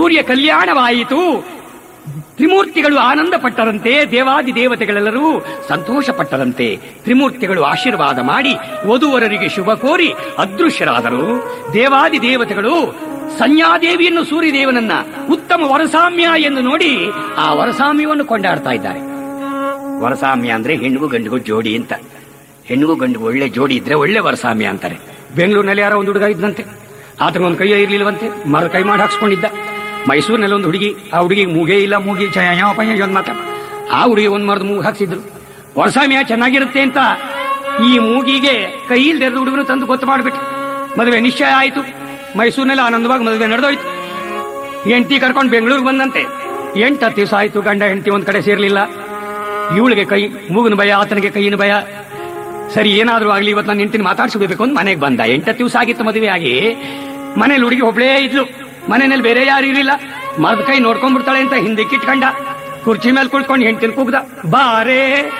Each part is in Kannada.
ಸೂರ್ಯ ಕಲ್ಯಾಣವಾಯಿತು ತ್ರಿಮೂರ್ತಿಗಳು ಆನಂದ ಪಟ್ಟರಂತೆ ದೇವಾದಿ ದೇವತೆಗಳೆಲ್ಲರೂ ಸಂತೋಷ ಪಟ್ಟರಂತೆ ತ್ರಿಮೂರ್ತಿಗಳು ಆಶೀರ್ವಾದ ಮಾಡಿ ವಧುವರರಿಗೆ ಶುಭ ಕೋರಿ ಅದೃಶ್ಯರಾದರು ದೇವಾದಿ ದೇವತೆಗಳು ಸಂಜ್ಞಾದೇವಿಯನ್ನು ಸೂರ್ಯದೇವನನ್ನ ಉತ್ತಮ ವರಸಾಮ್ಯ ಎಂದು ನೋಡಿ ಆ ವರಸಾಮ್ಯವನ್ನು ಕೊಂಡಾಡ್ತಾ ಇದ್ದಾರೆ ವರಸಾಮ್ಯ ಅಂದ್ರೆ ಹೆಣ್ಣಿಗೂ ಗಂಡಿಗೂ ಜೋಡಿ ಅಂತ ಹೆಣ್ಣಿಗೂ ಗಂಡಿಗೂ ಒಳ್ಳೆ ಜೋಡಿ ಇದ್ರೆ ಒಳ್ಳೆ ವರಸಾಮ್ಯ ಅಂತಾರೆ ಬೆಂಗಳೂರಿನಲ್ಲಿ ಯಾರೋ ಒಂದು ಹುಡುಗ ಇದ್ದಂತೆ ಆತನ ಒಂದು ಕೈಯ ಇರ್ಲಿಲ್ವಂತೆ ಮರ ಕೈ ಮಾಡಿ ಹಾಕ್ಸ್ಕೊಂಡಿದ್ದ ಮೈಸೂರಿನಲ್ಲಿ ಒಂದು ಹುಡುಗಿ ಆ ಹುಡುಗಿಗೆ ಮೂಗೇ ಇಲ್ಲ ಮೂಗಿ ಚಯ ಪಯ್ಯ ಒಂದು ಮಾತ್ರ ಆ ಹುಡುಗಿ ಒಂದು ಮರದ ಮೂಗು ಹಾಕ್ಸಿದ್ರು ವರಸಾಮ್ಯ ಚೆನ್ನಾಗಿರುತ್ತೆ ಅಂತ ಈ ಮೂಗಿಗೆ ಕೈ ಇಲ್ದಿರದ ಹುಡುಗನು ತಂದು ಗೊತ್ತು ಮಾಡ್ಬಿಟ್ಟು ಮದುವೆ ನಿಶ್ಚಯ ಆಯಿತು ಮೈಸೂರಿನಲ್ಲಿ ಆನಂದವಾಗಿ ಮದುವೆ ನಡೆದೋಯ್ತು ಹೆಂಡತಿ ಕರ್ಕೊಂಡು ಬೆಂಗಳೂರಿಗೆ ಬಂದಂತೆ ಎಂಟು ಹತ್ತು ದಿವಸ ಆಯ್ತು ಗಂಡ ಹೆಂಡತಿ ಒಂದ್ ಕಡೆ ಸೇರ್ಲಿಲ್ಲ ಇವಳಿಗೆ ಕೈ ಮೂಗಿನ ಭಯ ಆತನಿಗೆ ಕೈಯಿನ ಭಯ ಸರಿ ಏನಾದ್ರೂ ಆಗ್ಲಿ ಇವತ್ತು ನಾನು ಹೆಂಡತಿನ ಮಾತಾಡ್ಸ್ಕೋಬೇಕು ಅಂತ ಮನೆಗೆ ಬಂದ ಎಂಟತ್ತು ದಿವಸ ಆಗಿತ್ತು ಮದುವೆ ಆಗಿ ಮನೇಲಿ ಹುಡುಗಿ ಒಬ್ಳೇ ಇದ್ಲು ಮನೆಯಲ್ಲಿ ಬೇರೆ ಯಾರು ಇರಲಿಲ್ಲ ಮರದ ಕೈ ನೋಡ್ಕೊಂಡ್ಬಿಡ್ತಾಳೆ ಅಂತ ಹಿಂದಕ್ಕೆ ಇಟ್ಕೊಂಡ ಕುರ್ಚಿ ಮೇಲೆ ಕುಳ್ಕೊಂಡು ಹೆಂಡತಿನ ಕೂಗ್ದ ಬಾರೇ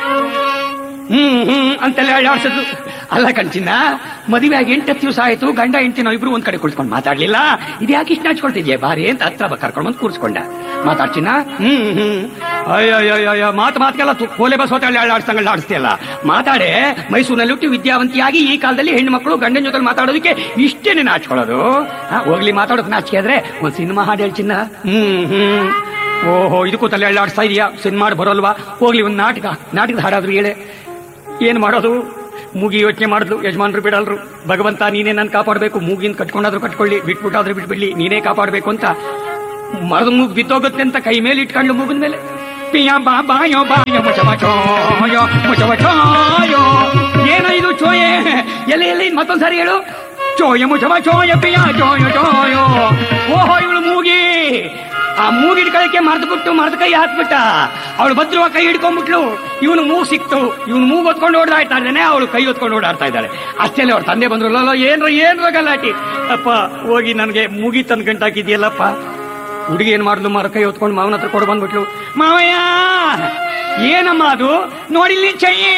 ಹ್ಮ್ ಹ್ಮ್ ಅಂತೆಲ್ಲ ಆಡ್ಸಿದ್ಲು ಅಲ್ಲ ಕಣ್ಚಿನ್ನ ಮದುವೆ ಆಗಿ ಎಂಟತ್ತು ದಿವಸ ಆಯ್ತು ಗಂಡ ಹೆಂಡತಿ ನಾವು ಇಬ್ರು ಒಂದ್ ಕಡೆ ಕುಳಿಸ್ಕೊಂಡು ಮಾತಾಡ್ಲಿಲ್ಲ ಇದ್ಯಾಕೆ ಇಷ್ಟ ಹಚ್ಕೊಳ್ತಿದ್ಯಾ ಬಾರಿ ಅಂತ ಹತ್ರ ಬ- ಕರ್ಕೊಂಡು ಬಂದು ಕೂರ್ಸ್ಕೊಂಡ ಮಾತಾಡ್ಚಿನ ಹ್ಮ್ ಹ್ಮ್ ಅಯ್ಯಯ್ಯಯ್ಯ ಮಾತು ಮಾತ್ಗೆಲ್ಲ ತು- ಕೋಲೆ ಬಸ್ ಹೋಟೆಲ್ ಆಡ್ಸಂಗಲ್ಲ ಆಡಿಸ್ತಿಯಲ್ಲ ಮಾತಾಡೆ ಮೈಸೂರಿನಲ್ಲಿ ಹುಟ್ಟಿ ವಿದ್ಯಾವಂತಿಯಾಗಿ ಈ ಕಾಲದಲ್ಲಿ ಹೆಣ್ಣು ಮಕ್ಕಳು ಗಂಡನ ಜೊತೆ ಮಾತಾಡೋದಕ್ಕೆ ಇಷ್ಟೇನೆ ನಾಚ್ಕೊಳ್ಳೋದು ಆ, ಹೋಗ್ಲಿ ಮಾತಾಡೋಕ್ ನಾಚಿಕೆ ಆದ್ರೆ ಒಂದ್ ಸಿನಿಮಾ ಹಾಡು ಹೇಳ್ ಚಿನ್ನ ಹ್ಮ್ ಹ್ಮ್ ಓಹೋ ಇದಕ್ಕೂ ತಲೆ ಅಳ್ಳಾಡ್ಸ್ತಾ ಇದೀಯಾ ಸಿನಿಮಾ ಬರೋಲ್ವಾ ಹೋಗ್ಲಿ ಒಂದ್ ನಾಟಕ ನಾಟಕದ ಹಾಡಾದ್ರು ಹೇಳೆ ಏನ್ ಮಾಡೋದು ಮೂಗಿ ಯೋಚನೆ ಮಾಡಿದ್ಲು ಯಜಮಾನ್ರು ಬಿಡಲ್ರು ಭಗವಂತ ನೀನೇ ನನ್ ಕಾಪಾಡಬೇಕು ಮೂಗಿನ ಕಟ್ಕೊಂಡಾದ್ರೂ ಕಟ್ಕೊಳ್ಳಿ ಬಿಟ್ಬಿಟ್ಟಾದ್ರೂ ಬಿಟ್ಬಿಡ್ಲಿ ನೀನೇ ಕಾಪಾಡಬೇಕು ಅಂತ ಮರದ ಮೂಗ್ ಬಿದ್ದೋಗುತ್ತೆ ಅಂತ ಕೈ ಮೇಲೆ ಇಟ್ಕೊಂಡು ಮೂಗಿನ ಮೇಲೆ ಪಿಯ ಬಾ ಬಾಯೋ ಬಾಯೋ ಮುಚವ ಚೋಯೋ ಮುಚವ ಚೋಯೋ ಏನೋ ಇದು ಚೋಯೆ ಎಲ್ಲಿ ಎಲ್ಲಿ ಮತ್ತೊಂದ್ಸರಿ ಹೇಳು ಚೋಯ ಮುಚವ ಚೋಯ ಪಿಯ ಚೋಯೋ ಚೋಯೋ ಓಹೋ ಇವಳು ಮೂಗಿ ಆ ಮೂಗ್ ಹಿಡ್ಕೊಳಕ್ಕೆ ಮರ್ದು ಬಿಟ್ಟು ಮರ್ದ ಕೈ ಹಾಕ್ಬಿಟ್ಟ ಅವಳು ಭದ್ರವ ಕೈ ಹಿಡ್ಕೊಂಡ್ಬಿಟ್ಲು ಇವನು ಮೂಗ್ ಸಿಕ್ತು ಇವನು ಮೂಗ್ ಹೊತ್ಕೊಂಡು ಓಡಾಡ್ತಾ ಇದ್ದಾನೆ ಅವಳು ಕೈ ಹೊತ್ಕೊಂಡು ಓಡಾಡ್ತಾ ಇದ್ದಾಳೆ ಅಷ್ಟೇ ಅವ್ರ ತಂದೆ ಬಂದ್ರು ಲೋ ಏನ್ರ ಏನ್ರ ಗಲಾಟಿ ಅಪ್ಪ ಹೋಗಿ ನನಗೆ ಮೂಗಿ ತಂದ್ ಗಂಟಾಕಿದ್ಯಲ್ಲಪ್ಪ ಹುಡುಗಿ ಏನ್ ಮಾಡ್ಲು ಮರ ಕೈ ಹೊತ್ಕೊಂಡು ಮಾವನ ಹತ್ರ ಕೊಡು ಬಂದ್ಬಿಟ್ಲು ಮಾವಯ್ಯ ಏನಮ್ಮ ಅದು ನೋಡಿಲ್ಲಿ ಚಯ್ಯೇ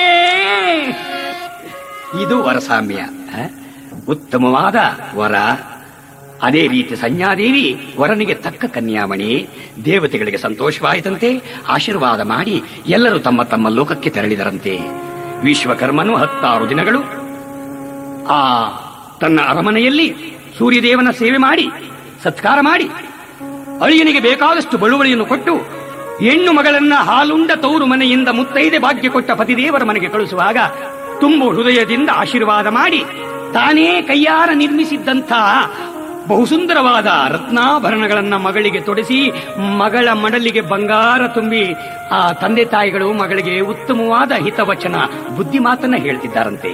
ಇದು ವರಸಾಮ್ಯ ಆ? ಉತ್ತಮವಾದ ವರ ಅದೇ ರೀತಿ ಸಂಜ್ಞಾದೇವಿ ವರನಿಗೆ ತಕ್ಕ ಕನ್ಯಾಮಣಿ ದೇವತೆಗಳಿಗೆ ಸಂತೋಷವಾಯಿತಂತೆ ಆಶೀರ್ವಾದ ಮಾಡಿ ಎಲ್ಲರೂ ತಮ್ಮ ತಮ್ಮ ಲೋಕಕ್ಕೆ ತೆರಳಿದರಂತೆ ವಿಶ್ವಕರ್ಮನು ಹತ್ತಾರು ದಿನಗಳು ಆ ತನ್ನ ಅರಮನೆಯಲ್ಲಿ ಸೂರ್ಯದೇವನ ಸೇವೆ ಮಾಡಿ ಸತ್ಕಾರ ಮಾಡಿ ಅಳಿಯನಿಗೆ ಬೇಕಾದಷ್ಟು ಬಳುವಳಿಯನ್ನು ಕೊಟ್ಟು ಹೆಣ್ಣು ಮಗಳನ್ನ ಹಾಲುಂಡ ತೌರು ಮನೆಯಿಂದ ಮುತ್ತೈದೆ ಭಾಗ್ಯ ಕೊಟ್ಟ ಪತಿದೇವರ ಮನೆಗೆ ಕಳಿಸುವಾಗ ತುಂಬು ಹೃದಯದಿಂದ ಆಶೀರ್ವಾದ ಮಾಡಿ ತಾನೇ ಕೈಯಾರ ನಿರ್ಮಿಸಿದ್ದಂಥ ಬಹುಸುಂದರವಾದ ರತ್ನಾಭರಣಗಳನ್ನ ಮಗಳಿಗೆ ತೊಡಿಸಿ ಮಗಳ ಮಡಲಿಗೆ ಬಂಗಾರ ತುಂಬಿ ಆ ತಂದೆ ತಾಯಿಗಳು ಮಗಳಿಗೆ ಉತ್ತಮವಾದ ಹಿತವಚನ ಬುದ್ಧಿ ಮಾತನ್ನ ಹೇಳ್ತಿದ್ದಾರಂತೆ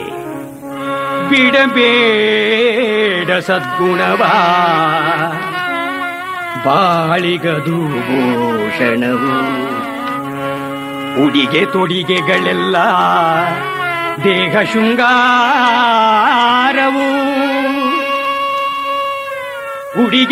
ಬಿಡಬೇಡ ಸದ್ಗುಣವಾ ಬಾಳಿಗದು ಭೂಷಣವು ಉಡಿಗೆ ತೊಡಿಗೆಗಳೆಲ್ಲ ದೇಹ ಶೃಂಗಾರವು ಉಡಿಗೆ